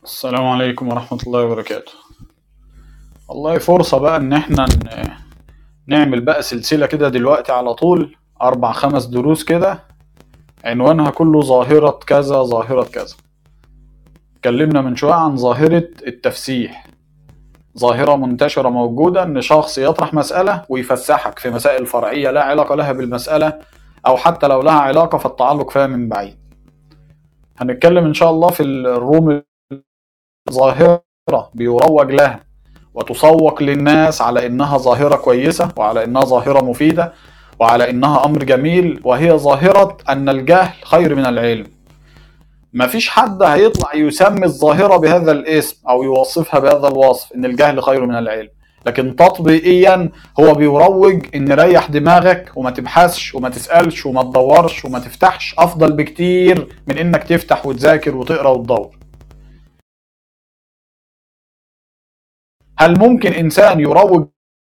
السلام عليكم ورحمة الله وبركاته والله فرصة بقى ان احنا ن- نعمل بقى سلسلة كده دلوقتي على طول اربع خمس دروس كده عنوانها كله ظاهرة كذا ظاهرة كذا اتكلمنا من شوية عن ظاهرة التفسيح ظاهرة منتشرة موجودة ان شخص يطرح مسألة ويفسحك في مسائل فرعية لا علاقة لها بالمسألة او حتى لو لها علاقة فالتعلق فيها من بعيد هنتكلم ان شاء الله في الروم ظاهرة بيروج لها وتسوق للناس على انها ظاهرة كويسة وعلى انها ظاهرة مفيدة وعلى انها امر جميل وهي ظاهرة ان الجهل خير من العلم مفيش حد هيطلع يسمي الظاهرة بهذا الاسم او يوصفها بهذا الوصف ان الجهل خير من العلم لكن تطبيقيا هو بيروج ان ريح دماغك وما تبحثش وما تسألش وما تدورش وما تفتحش افضل بكتير من انك تفتح وتذاكر وتقرا وتدور هل ممكن انسان يروج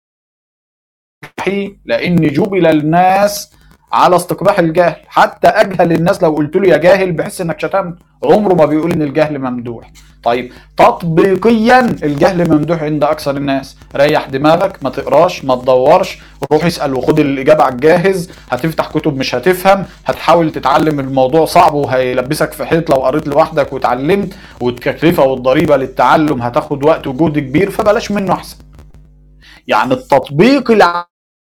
فيه؟ لان جبل الناس على استقباح الجهل حتى اجهل الناس لو قلت له يا جاهل بحس انك شتمت عمره ما بيقول ان الجهل ممدوح طيب تطبيقيا الجهل ممدوح عند اكثر الناس ريح دماغك ما تقراش ما تدورش روح اسال وخد الاجابه على الجاهز هتفتح كتب مش هتفهم هتحاول تتعلم الموضوع صعب وهيلبسك في حيط لو قريت لوحدك واتعلمت والتكلفه والضريبه للتعلم هتاخد وقت وجهد كبير فبلاش منه احسن يعني التطبيق اللي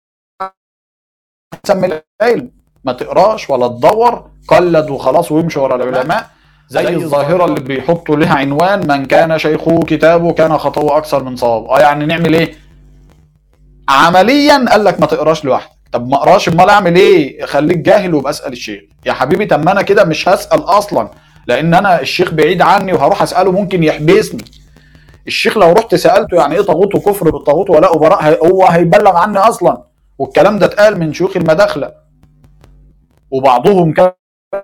احسن من العلم ما تقراش ولا تدور قلد وخلاص وامشي ورا العلماء زي, زي الظاهره اللي بيحطوا لها عنوان من كان شيخه كتابه كان خطأه اكثر من صوابه اه يعني نعمل ايه عمليا قال لك ما تقراش لوحدك طب ما اقراش امال اعمل ايه خليك جاهل وابقى اسال الشيخ يا حبيبي طب ما انا كده مش هسال اصلا لان انا الشيخ بعيد عني وهروح اساله ممكن يحبسني الشيخ لو رحت سالته يعني ايه طاغوت وكفر بالطاغوت ولا براء هي- هو هيبلغ عني اصلا والكلام ده اتقال من شيوخ المداخله وبعضهم كان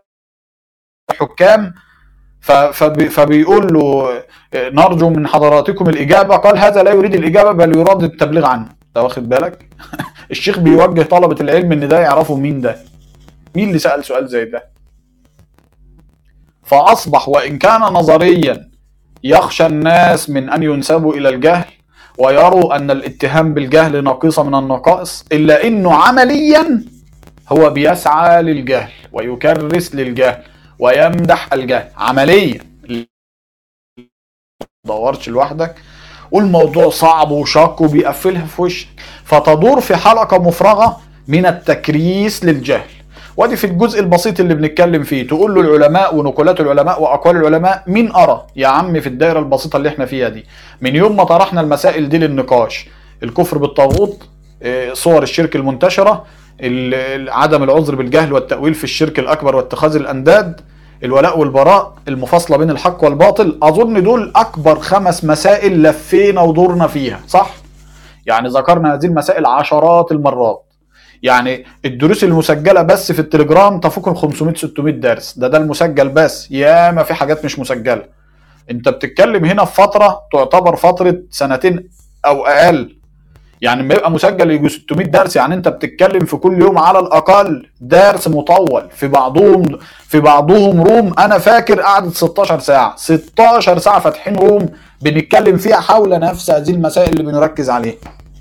حكام ف- فبي- فبيقول له آه، نرجو من حضراتكم الاجابه قال هذا لا يريد الاجابه بل يراد التبليغ عنه انت واخد بالك الشيخ بيوجه طلبه العلم ان ده يعرفوا مين ده مين اللي سال سؤال زي ده فاصبح وان كان نظريا يخشى الناس من ان ينسبوا الى الجهل ويروا ان الاتهام بالجهل ناقصه من النقائص الا انه عمليا هو بيسعى للجهل ويكرس للجهل ويمدح الجهل عمليا دورش لوحدك والموضوع صعب وشاق وبيقفلها في وشك فتدور في حلقة مفرغة من التكريس للجهل ودي في الجزء البسيط اللي بنتكلم فيه تقول له العلماء ونقولات العلماء واقوال العلماء مين ارى يا عم في الدائره البسيطه اللي احنا فيها دي من يوم ما طرحنا المسائل دي للنقاش الكفر بالطاغوت إيه، صور الشرك المنتشره ال- ال- عدم العذر بالجهل والتاويل في الشرك الاكبر واتخاذ الانداد الولاء والبراء المفاصله بين الحق والباطل اظن دول اكبر خمس مسائل لفينا ودورنا فيها صح يعني ذكرنا هذه المسائل عشرات المرات يعني الدروس المسجله بس في التليجرام تفوق ال 500 600 درس ده ده المسجل بس يا ما في حاجات مش مسجله انت بتتكلم هنا في فتره تعتبر فتره سنتين او اقل يعني لما يبقى مسجل يجي 600 درس يعني انت بتتكلم في كل يوم على الاقل درس مطول في بعضهم في بعضهم روم انا فاكر قعدت 16 ساعه 16 ساعه فاتحين روم بنتكلم فيها حول نفس هذه المسائل اللي بنركز عليها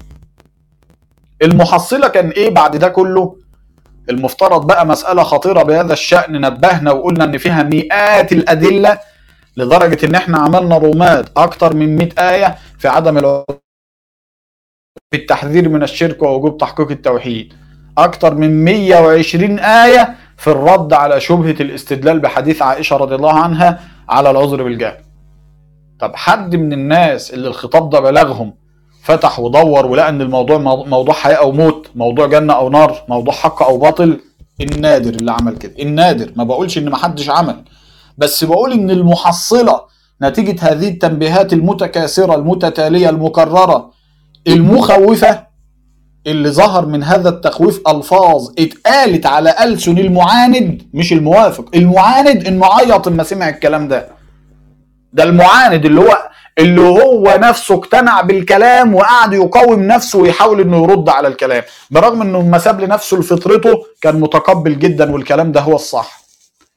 المحصله كان ايه بعد ده كله المفترض بقى مساله خطيره بهذا الشان نبهنا وقلنا ان فيها مئات الادله لدرجه ان احنا عملنا رومات اكتر من 100 ايه في عدم الع... في التحذير من الشرك ووجوب تحقيق التوحيد اكتر من 120 ايه في الرد على شبهه الاستدلال بحديث عائشه رضي الله عنها على العذر بالجهل طب حد من الناس اللي الخطاب ده بلغهم فتح ودور ولقى ان الموضوع مو- موضوع حياه او موت موضوع جنه او نار موضوع حق او باطل النادر اللي عمل كده النادر ما بقولش ان محدش عمل بس بقول ان المحصله نتيجه هذه التنبيهات المتكاثره المتتاليه المكرره المخوفه اللي ظهر من هذا التخويف الفاظ اتقالت على السن المعاند مش الموافق المعاند انه عيط لما سمع الكلام ده ده المعاند اللي هو اللي هو نفسه اقتنع بالكلام وقعد يقاوم نفسه ويحاول انه يرد على الكلام برغم انه لما ساب لنفسه لفطرته كان متقبل جدا والكلام ده هو الصح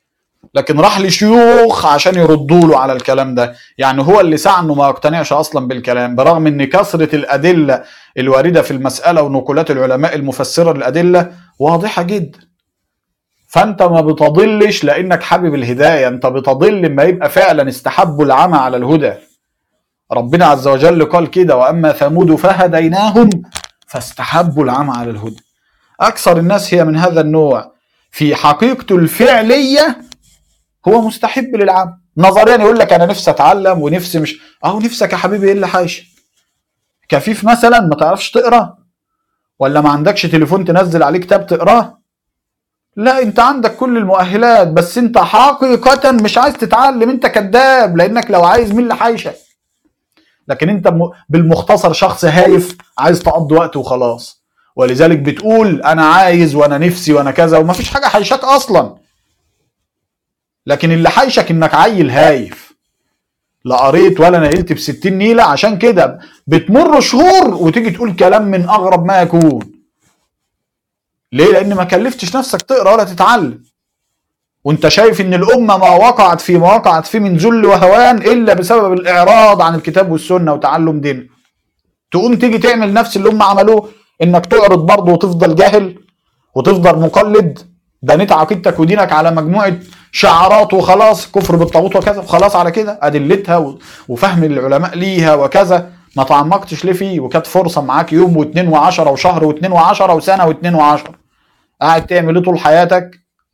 لكن راح لشيوخ عشان يردوا له على الكلام ده يعني هو اللي سعى انه ما يقتنعش اصلا بالكلام برغم ان كثره الادله الوارده في المساله ونقولات العلماء المفسره للادله واضحه جدا فانت ما بتضلش لانك حابب الهدايه انت بتضل لما يبقى فعلا استحبوا العمى على الهدى ربنا عز وجل قال كده واما ثمود فهديناهم فاستحبوا العمى على الهدى اكثر الناس هي من هذا النوع في حقيقته الفعليه هو مستحب للعمى نظريا يقول لك انا نفسي اتعلم ونفسي مش اهو نفسك يا حبيبي ايه اللي حايشه كفيف مثلا ما تعرفش تقرا ولا ما عندكش تليفون تنزل عليه كتاب تقراه لا انت عندك كل المؤهلات بس انت حقيقة مش عايز تتعلم انت كذاب لانك لو عايز مين اللي حايشك لكن انت م- بالمختصر شخص هايف عايز تقضي وقت وخلاص ولذلك بتقول انا عايز وانا نفسي وانا كذا ومفيش حاجة حيشاك اصلا لكن اللي حيشك انك عيل هايف لا قريت ولا نقلت بستين نيلة عشان كده بتمر شهور وتيجي تقول كلام من اغرب ما يكون ليه؟ لأن ما كلفتش نفسك تقرا ولا تتعلم. وأنت شايف إن الأمة ما وقعت في ما وقعت فيه من ذل وهوان إلا بسبب الإعراض عن الكتاب والسنة وتعلم دين. تقوم تيجي تعمل نفس اللي هم عملوه إنك تعرض برضه وتفضل جاهل وتفضل مقلد بنيت عقيدتك ودينك على مجموعة شعارات وخلاص كفر بالطاغوت وكذا وخلاص على كده أدلتها و- وفهم العلماء ليها وكذا ما تعمقتش ليه فيه وكانت فرصة معاك يوم واثنين وعشرة وشهر واثنين وعشرة وسنة واثنين وعشرة قاعد تعمل ايه طول حياتك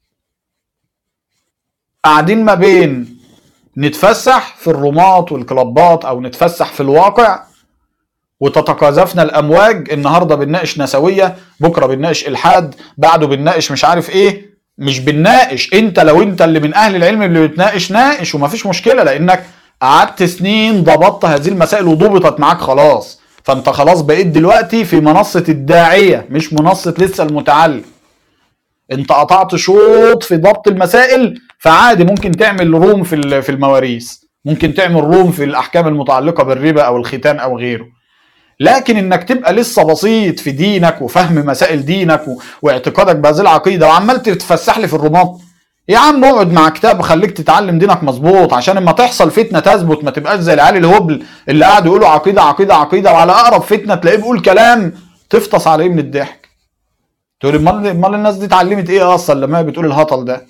قاعدين ما بين نتفسح في الرومات والكلابات او نتفسح في الواقع وتتقاذفنا الامواج النهارده بنناقش نسويه بكره بنناقش الحاد بعده بنناقش مش عارف ايه مش بنناقش انت لو انت اللي من اهل العلم اللي بتناقش ناقش ومفيش مشكله لانك قعدت سنين ضبطت هذه المسائل وضبطت معاك خلاص فانت خلاص بقيت دلوقتي في منصه الداعيه مش منصه لسه المتعلم انت قطعت شوط في ضبط المسائل فعادي ممكن تعمل روم في ال- في المواريث ممكن تعمل روم في الاحكام المتعلقه بالربا او الختان او غيره لكن انك تبقى لسه بسيط في دينك وفهم مسائل دينك و... واعتقادك بهذه العقيده وعمال تتفسح لي في الرومات يا عم اقعد مع كتاب خليك تتعلم دينك مظبوط عشان اما تحصل فتنه تثبت ما تبقاش زي العيال الهبل اللي قاعدوا يقولوا عقيده عقيده عقيده وعلى اقرب فتنه تلاقيه بيقول كلام تفطس عليه من الضحك تقول امال امال الناس دي اتعلمت ايه اصلا لما هي بتقول الهطل ده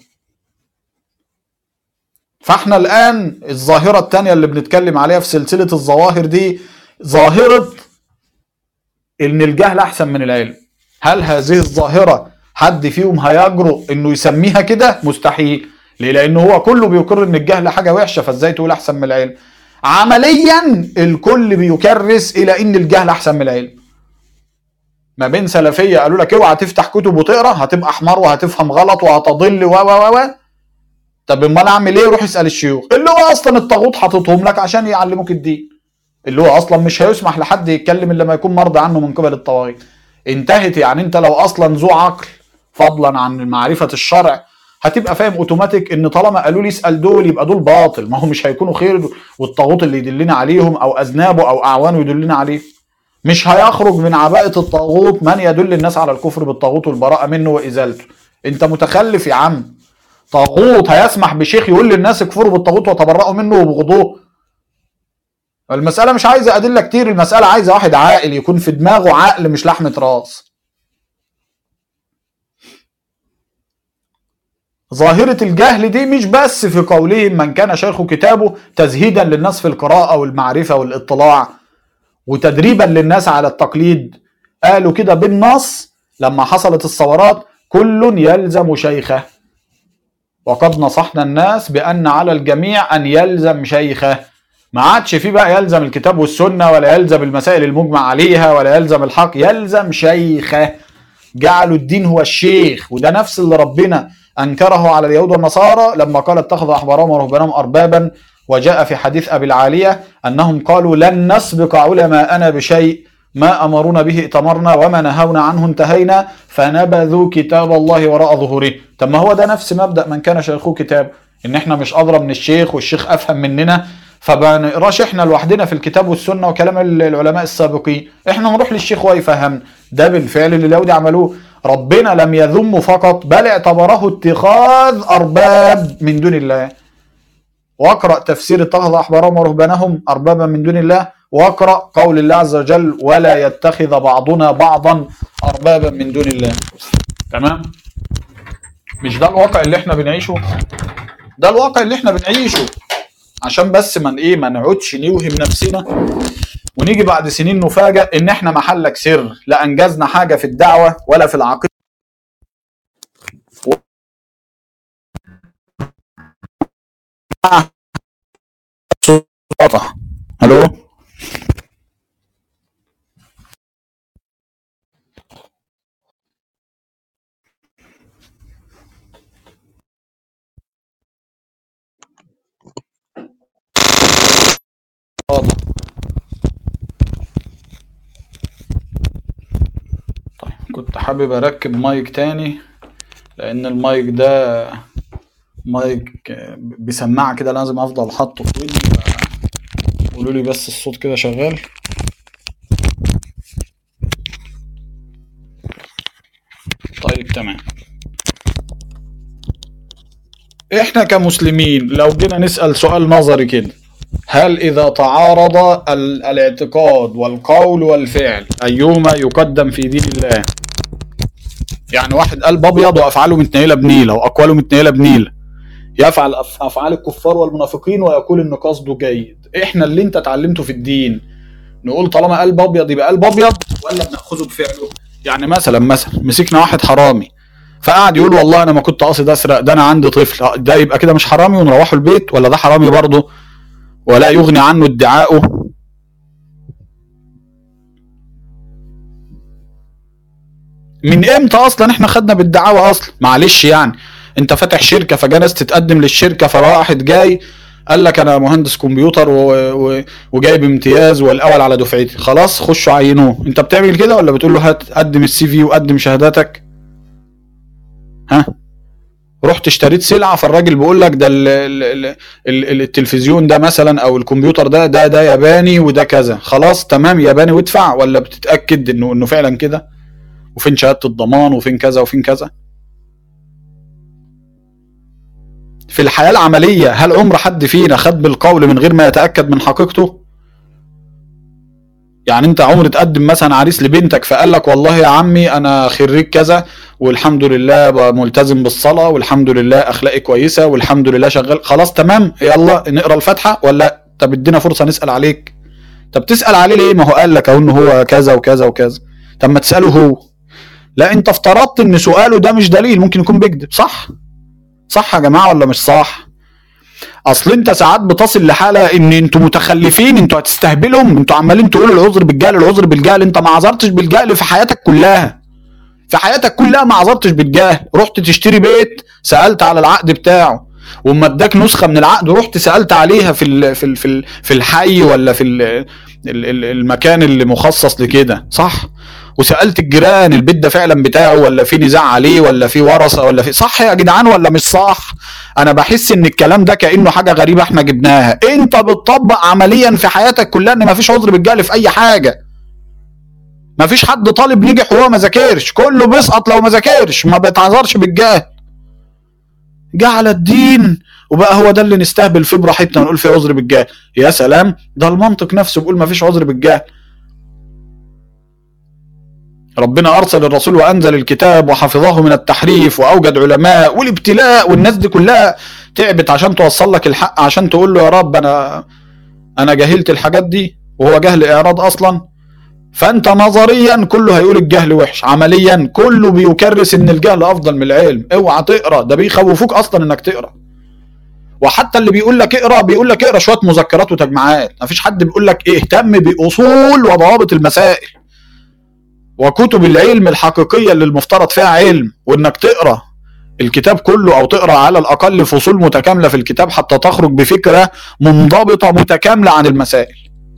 فاحنا الان الظاهره الثانيه اللي بنتكلم عليها في سلسله الظواهر دي ظاهره ان الجهل احسن من العلم هل هذه الظاهره حد فيهم هيجرؤ انه يسميها كده مستحيل ليه لان هو كله بيقر ان الجهل حاجه وحشه فازاي تقول احسن من العلم عمليا الكل بيكرس الى ان الجهل احسن من العلم ما بين سلفيه قالوا لك اوعى تفتح كتب وتقرا هتبقى حمار وهتفهم غلط وهتضل و و و و طب امال اعمل ايه روح اسال الشيوخ اللي هو اصلا الطاغوت حاططهم لك عشان يعلموك الدين اللي هو اصلا مش هيسمح لحد يتكلم الا لما يكون مرضى عنه من قبل الطواغيت انتهت يعني انت لو اصلا ذو عقل فضلا عن معرفه الشرع هتبقى فاهم اوتوماتيك ان طالما قالوا لي اسال دول يبقى دول باطل ما هو مش هيكونوا خير والطاغوت اللي يدلنا عليهم او اذنابه او اعوانه يدلنا عليه مش هيخرج من عباءة الطاغوت من يدل الناس على الكفر بالطاغوت والبراءة منه وإزالته انت متخلف يا عم طاغوت هيسمح بشيخ يقول للناس اكفروا بالطاغوت وتبرأوا منه وبغضوه المسألة مش عايزة أدلة كتير المسألة عايزة واحد عاقل يكون في دماغه عقل مش لحمة راس ظاهرة الجهل دي مش بس في قولهم من كان شيخ كتابه تزهيدا للناس في القراءة والمعرفة والاطلاع وتدريبا للناس على التقليد قالوا كده بالنص لما حصلت الثورات كل يلزم شيخه وقد نصحنا الناس بأن على الجميع أن يلزم شيخه ما عادش فيه بقى يلزم الكتاب والسنة ولا يلزم المسائل المجمع عليها ولا يلزم الحق يلزم شيخه جعلوا الدين هو الشيخ وده نفس اللي ربنا أنكره على اليهود والنصارى لما قال اتخذ أحبارهم ورهبانهم أربابا وجاء في حديث أبي العالية أنهم قالوا لن نسبق علماءنا بشيء ما أمرونا به ائتمرنا وما نهونا عنه انتهينا فنبذوا كتاب الله وراء ظهوره طب ما هو ده نفس مبدأ من كان شيخه كتاب إن إحنا مش أدرى من الشيخ والشيخ أفهم مننا فما نقراش احنا لوحدنا في الكتاب والسنه وكلام العلماء السابقين احنا نروح للشيخ هو يفهمنا ده بالفعل اللي اليهود عملوه ربنا لم يذم فقط بل اعتبره اتخاذ ارباب من دون الله واقرا تفسير اتخذ احبارهم ورهبانهم اربابا من دون الله واقرا قول الله عز وجل ولا يتخذ بعضنا بعضا اربابا من دون الله تمام مش ده الواقع اللي احنا بنعيشه ده الواقع اللي احنا بنعيشه عشان بس من ايه ما نقعدش نوهم نفسنا ونيجي بعد سنين نفاجئ ان احنا محلك سر لا انجزنا حاجه في الدعوه ولا في العقيده قطع الو قطع طيب كنت حابب اركب مايك تاني لان المايك ده مايك بسماعه كده لازم افضل حاطه في ودني قولوا لي بس الصوت كده شغال طيب تمام احنا كمسلمين لو جينا نسأل سؤال نظري كده هل إذا تعارض ال- الاعتقاد والقول والفعل أيهما يقدم في دين الله؟ يعني واحد قلب أبيض وأفعاله متنيلة بنيلة وأقواله متنيلة بنيلة يفعل أف- أفعال الكفار والمنافقين ويقول إن قصده جيد إحنا اللي أنت اتعلمته في الدين نقول طالما قلب أبيض يبقى قلب أبيض ولا بنأخذه بفعله؟ يعني مثلا مثلا مسكنا واحد حرامي فقعد يقول والله انا ما كنت قاصد اسرق ده انا عندي طفل ده يبقى كده مش حرامي ونروحه البيت ولا ده حرامي برضه ولا يغني عنه ادعاؤه من امتى اصلا احنا خدنا بالدعاوى اصلا معلش يعني انت فاتح شركه فجا ناس تتقدم للشركه فواحد جاي قال لك انا مهندس كمبيوتر و... و... وجايب امتياز والاول على دفعتي خلاص خشوا عينوه انت بتعمل كده ولا بتقول له هات قدم السي في وقدم شهاداتك ها رحت اشتريت سلعه فالراجل بيقول لك ده ال ال ال ال التلفزيون ده مثلا او الكمبيوتر ده ده ده ياباني وده كذا خلاص تمام ياباني وادفع ولا بتتاكد انه انه فعلا كده وفين شهاده الضمان وفين كذا وفين كذا في الحياه العمليه هل عمر حد فينا خد بالقول من غير ما يتاكد من حقيقته يعني انت عمر تقدم مثلا عريس لبنتك فقال لك والله يا عمي انا خريج كذا والحمد لله بقى ملتزم بالصلاه والحمد لله اخلاقي كويسه والحمد لله شغال خلاص تمام يلا نقرا الفاتحه ولا طب ادينا فرصه نسال عليك طب تسال عليه ليه ما هو قال لك اهو ان هو كذا وكذا وكذا طب ما تساله هو لا انت افترضت ان سؤاله ده مش دليل ممكن يكون بيكذب صح صح يا جماعه ولا مش صح اصل انت ساعات بتصل لحاله ان انتوا متخلفين انتوا هتستهبلهم انتوا عمالين تقولوا العذر بالجهل العذر بالجهل انت ما عذرتش بالجهل في حياتك كلها في حياتك كلها ما عذرتش بالجهل رحت تشتري بيت سالت على العقد بتاعه وما اداك نسخه من العقد رحت سالت عليها في ال في ال في, ال في الحي ولا في ال ال المكان اللي مخصص لكده صح وسالت الجيران البيت ده فعلا بتاعه ولا في نزاع عليه ولا في ورثه ولا في صح يا جدعان ولا مش صح انا بحس ان الكلام ده كانه حاجه غريبه احنا جبناها انت بتطبق عمليا في حياتك كلها ان مفيش عذر بالجهل في اي حاجه مفيش حد طالب نجح وهو ما ذاكرش كله بيسقط لو ما ذاكرش ما بيتعذرش بالجهل جه على الدين وبقى هو ده اللي نستهبل فيه براحتنا ونقول فيه عذر بالجهل يا سلام ده المنطق نفسه بيقول مفيش عذر بالجهل ربنا ارسل الرسول وانزل الكتاب وحفظه من التحريف واوجد علماء والابتلاء والناس دي كلها تعبت عشان توصل لك الحق عشان تقول له يا رب انا انا جهلت الحاجات دي وهو جهل اعراض اصلا فانت نظريا كله هيقول الجهل وحش عمليا كله بيكرس ان الجهل افضل من العلم اوعى تقرا ده بيخوفوك اصلا انك تقرا وحتى اللي بيقول لك اقرا بيقول لك اقرا شويه مذكرات وتجمعات مفيش حد بيقول لك إيه اهتم باصول وضوابط المسائل وكتب العلم الحقيقيه اللي المفترض فيها علم وانك تقرا الكتاب كله او تقرا على الاقل فصول متكامله في الكتاب حتى تخرج بفكره منضبطه متكامله عن المسائل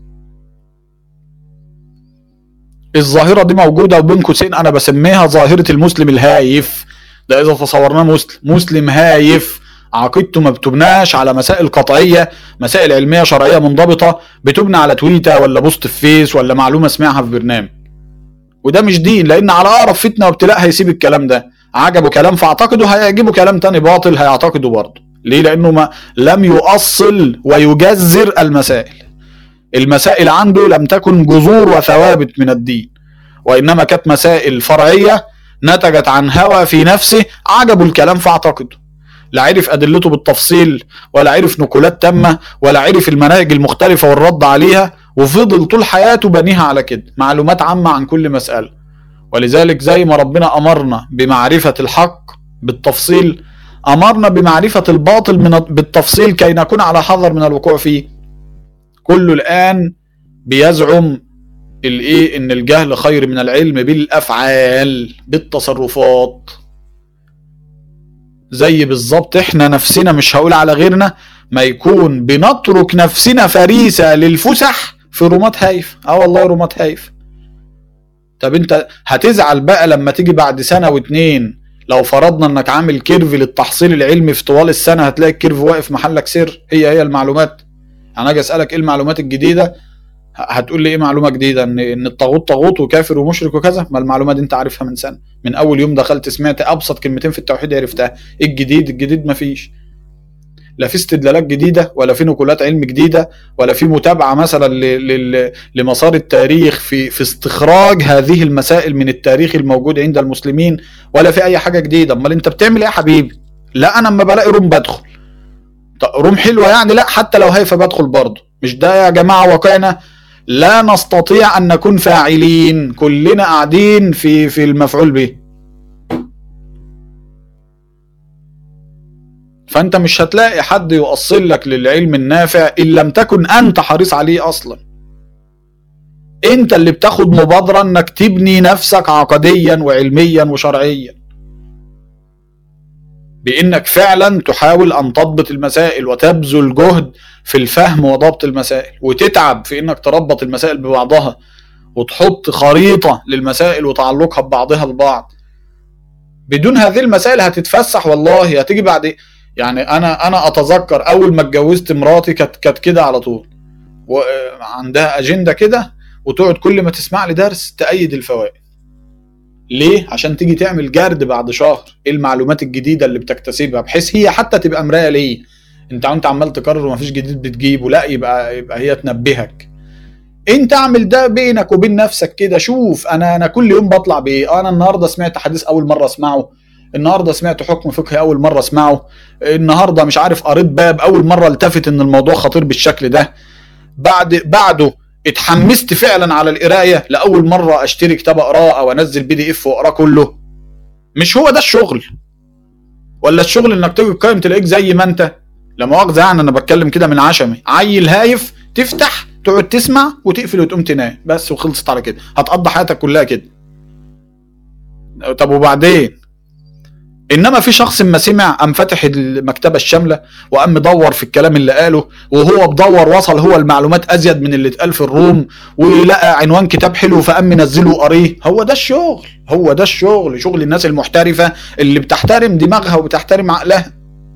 الظاهره دي موجوده وبين قوسين انا بسميها ظاهره المسلم الهايف ده اذا تصورناه مسلم مسلم هايف عقيدته ما بتبناش على مسائل قطعيه مسائل علميه شرعيه منضبطه بتبنى على تويته ولا بوست في فيس ولا معلومه سمعها في برنامج وده مش دين لان على اقرب فتنه وابتلاء هيسيب الكلام ده عجبه كلام فاعتقده هيعجبه كلام تاني باطل هيعتقده برضه ليه لانه ما لم يؤصل ويجذر المسائل المسائل عنده لم تكن جذور وثوابت من الدين وانما كانت مسائل فرعيه نتجت عن هوى في نفسه عجبه الكلام فاعتقده لا عرف ادلته بالتفصيل ولا عرف نقولات تامه ولا عرف المناهج المختلفه والرد عليها وفضل طول حياته بنيها على كده معلومات عامه عن كل مساله ولذلك زي ما ربنا امرنا بمعرفه الحق بالتفصيل امرنا بمعرفه الباطل من بالتفصيل كي نكون على حذر من الوقوع فيه كله الان بيزعم الايه ان الجهل خير من العلم بالافعال بالتصرفات زي بالظبط احنا نفسنا مش هقول على غيرنا ما يكون بنترك نفسنا فريسه للفسح في رومات هايف اه والله رومات هايف طب انت هتزعل بقى لما تيجي بعد سنه واتنين لو فرضنا انك عامل كيرف للتحصيل العلمي في طوال السنه هتلاقي الكيرف واقف محلك سر هي هي المعلومات انا اجي اسالك ايه المعلومات الجديده هتقول لي ايه معلومه جديده ان ان الطاغوت طاغوت وكافر ومشرك وكذا ما المعلومه دي انت عارفها من سنه من اول يوم دخلت سمعت ابسط كلمتين في التوحيد عرفتها ايه الجديد الجديد مفيش لا في استدلالات جديده ولا في نقولات علم جديده ولا في متابعه مثلا لمسار التاريخ في في استخراج هذه المسائل من التاريخ الموجود عند المسلمين ولا في اي حاجه جديده امال انت بتعمل ايه يا حبيبي لا انا اما بلاقي روم بدخل روم حلوه يعني لا حتى لو هايفه بدخل برضه مش ده يا جماعه واقعنا لا نستطيع ان نكون فاعلين كلنا قاعدين في في المفعول به فانت مش هتلاقي حد يوصل لك للعلم النافع ان لم تكن انت حريص عليه اصلا انت اللي بتاخد مبادرة انك تبني نفسك عقديا وعلميا وشرعيا بانك فعلا تحاول ان تضبط المسائل وتبذل جهد في الفهم وضبط المسائل وتتعب في انك تربط المسائل ببعضها وتحط خريطة للمسائل وتعلقها ببعضها البعض بدون هذه المسائل هتتفسح والله هتيجي بعد يعني انا انا اتذكر اول ما اتجوزت مراتي كانت كانت كده على طول وعندها اجنده كده وتقعد كل ما تسمع لي درس تأيد الفوائد ليه عشان تيجي تعمل جرد بعد شهر ايه المعلومات الجديده اللي بتكتسبها بحيث هي حتى تبقى مرايه ليه انت انت عمال تكرر ومفيش جديد بتجيبه لا يبقى يبقى هي تنبهك انت اعمل ده بينك وبين نفسك كده شوف انا انا كل يوم بطلع بايه انا النهارده سمعت حديث اول مره اسمعه النهارده سمعت حكم فقهي اول مره اسمعه النهارده مش عارف قريت باب اول مره التفت ان الموضوع خطير بالشكل ده بعد بعده اتحمست فعلا على القرايه لاول مره اشتري كتاب اقراه او انزل بي دي اف واقراه كله مش هو ده الشغل ولا الشغل انك تيجي تقيم تلاقيك زي ما انت لا مؤاخذه يعني انا بتكلم كده من عشمي عيل هايف تفتح تقعد تسمع وتقفل وتقوم تنام بس وخلصت على كده هتقضي حياتك كلها كده طب وبعدين انما في شخص اما سمع قام فاتح المكتبه الشامله وقام مدور في الكلام اللي قاله وهو بدور وصل هو المعلومات ازيد من اللي اتقال في الروم ولقى عنوان كتاب حلو فقام منزله وقريه هو ده الشغل هو ده الشغل شغل الناس المحترفه اللي بتحترم دماغها وبتحترم عقلها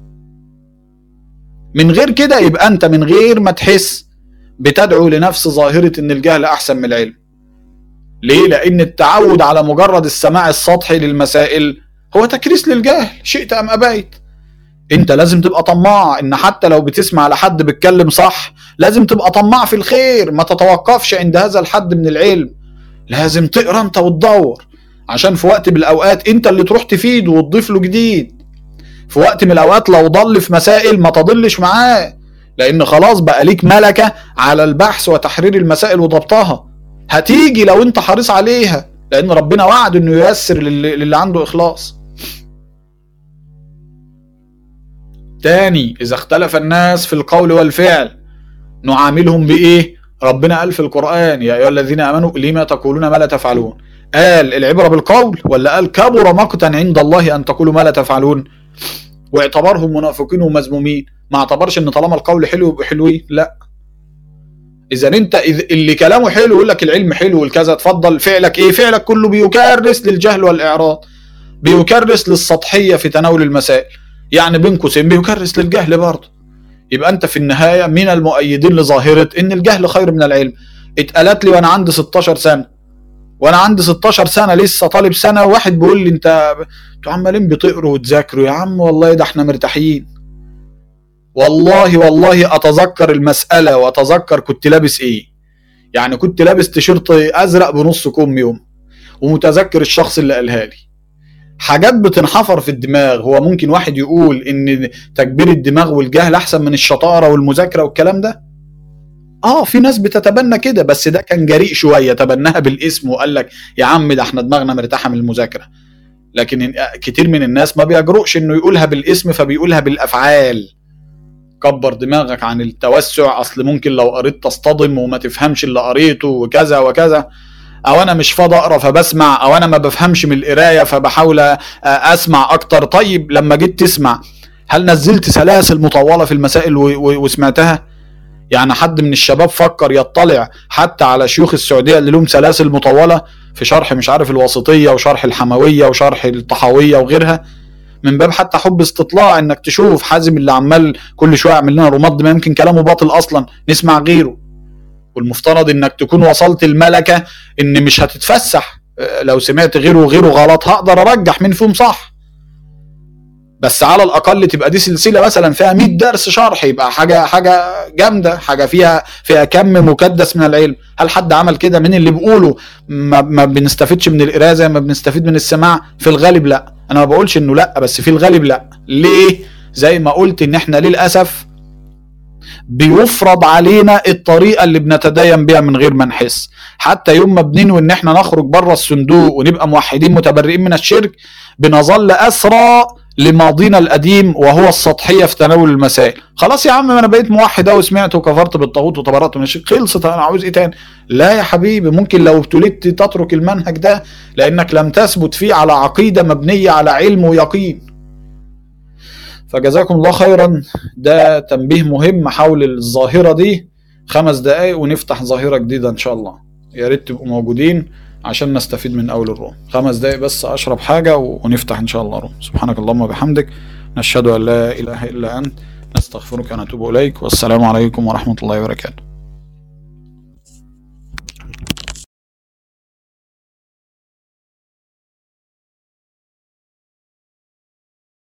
من غير كده يبقى انت من غير ما تحس بتدعو لنفس ظاهره ان الجهل احسن من العلم ليه لان التعود على مجرد السماع السطحي للمسائل هو تكريس للجهل شئت ام ابيت انت لازم تبقى طماع ان حتى لو بتسمع لحد بيتكلم صح لازم تبقى طماع في الخير ما تتوقفش عند هذا الحد من العلم لازم تقرا انت وتدور عشان في وقت من الاوقات انت اللي تروح تفيده وتضيف له جديد في وقت من الاوقات لو ضل في مسائل ما تضلش معاه لان خلاص بقى ليك ملكه على البحث وتحرير المسائل وضبطها هتيجي لو انت حريص عليها لان ربنا وعد انه ييسر للي, للي عنده اخلاص تاني إذا اختلف الناس في القول والفعل نعاملهم بإيه؟ ربنا قال في القرآن يا أيها الذين آمنوا لما تقولون ما لا تفعلون قال العبرة بالقول ولا قال كبر مقتا عند الله أن تقولوا ما لا تفعلون واعتبرهم منافقين ومذمومين ما اعتبرش ان طالما القول حلو يبقوا حلوين لا اذا انت إذ اللي كلامه حلو يقول لك العلم حلو والكذا اتفضل فعلك ايه فعلك كله بيكرس للجهل والاعراض بيكرس للسطحيه في تناول المسائل يعني بين قوسين بيكرس للجهل برضه يبقى انت في النهايه من المؤيدين لظاهره ان الجهل خير من العلم اتقالت لي وانا عندي 16 سنه وانا عندي 16 سنه لسه طالب سنه واحد بيقول لي انت انتوا عمالين بتقروا وتذاكروا يا عم والله ده احنا مرتاحين والله والله اتذكر المساله واتذكر كنت لابس ايه يعني كنت لابس تيشيرت ازرق بنص كم يوم ومتذكر الشخص اللي قالها لي حاجات بتنحفر في الدماغ هو ممكن واحد يقول ان تكبير الدماغ والجهل احسن من الشطاره والمذاكره والكلام ده اه في ناس بتتبنى كده بس ده كان جريء شويه تبناها بالاسم وقال لك يا عم ده احنا دماغنا مرتاحه من المذاكره لكن كتير من الناس ما بيجرؤش انه يقولها بالاسم فبيقولها بالافعال كبر دماغك عن التوسع اصل ممكن لو قريت تصطدم وما تفهمش اللي قريته وكذا وكذا او انا مش فاضي اقرا فبسمع او انا ما بفهمش من القرايه فبحاول اسمع اكتر طيب لما جيت تسمع هل نزلت سلاسل مطوله في المسائل وسمعتها يعني حد من الشباب فكر يطلع حتى على شيوخ السعوديه اللي لهم سلاسل مطوله في شرح مش عارف الواسطيه وشرح الحمويه وشرح الطحاويه وغيرها من باب حتى حب استطلاع انك تشوف حازم اللي عمال كل شويه يعمل لنا رماد ما يمكن كلامه باطل اصلا نسمع غيره والمفترض انك تكون وصلت الملكه ان مش هتتفسح لو سمعت غيره وغيره غلط هقدر ارجح مين فيهم صح بس على الاقل تبقى دي سلسله مثلا فيها 100 درس شرح يبقى حاجه حاجه جامده حاجه فيها فيها كم مكدس من العلم هل حد عمل كده من اللي بيقولوا ما, ما بنستفدش من القرايه زي ما بنستفيد من السماع في الغالب لا انا ما بقولش انه لا بس في الغالب لا ليه زي ما قلت ان احنا للاسف بيفرض علينا الطريقه اللي بنتدين بيها من غير ما نحس حتى يوم ما بننوي ان احنا نخرج بره الصندوق ونبقى موحدين متبرئين من الشرك بنظل اسرى لماضينا القديم وهو السطحيه في تناول المسائل خلاص يا عم ما انا بقيت موحد اهو وسمعت وكفرت بالطاغوت وتبرأت من الشرك خلصت انا عاوز ايه تاني لا يا حبيبي ممكن لو ابتليت تترك المنهج ده لانك لم تثبت فيه على عقيده مبنيه على علم ويقين فجزاكم الله خيرا ده تنبيه مهم حول الظاهره دي خمس دقايق ونفتح ظاهره جديده ان شاء الله يا ريت تبقوا موجودين عشان نستفيد من اول الروم خمس دقايق بس اشرب حاجه ونفتح ان شاء الله روم سبحانك اللهم وبحمدك نشهد ان لا اله الا انت نستغفرك ونتوب اليك والسلام عليكم ورحمه الله وبركاته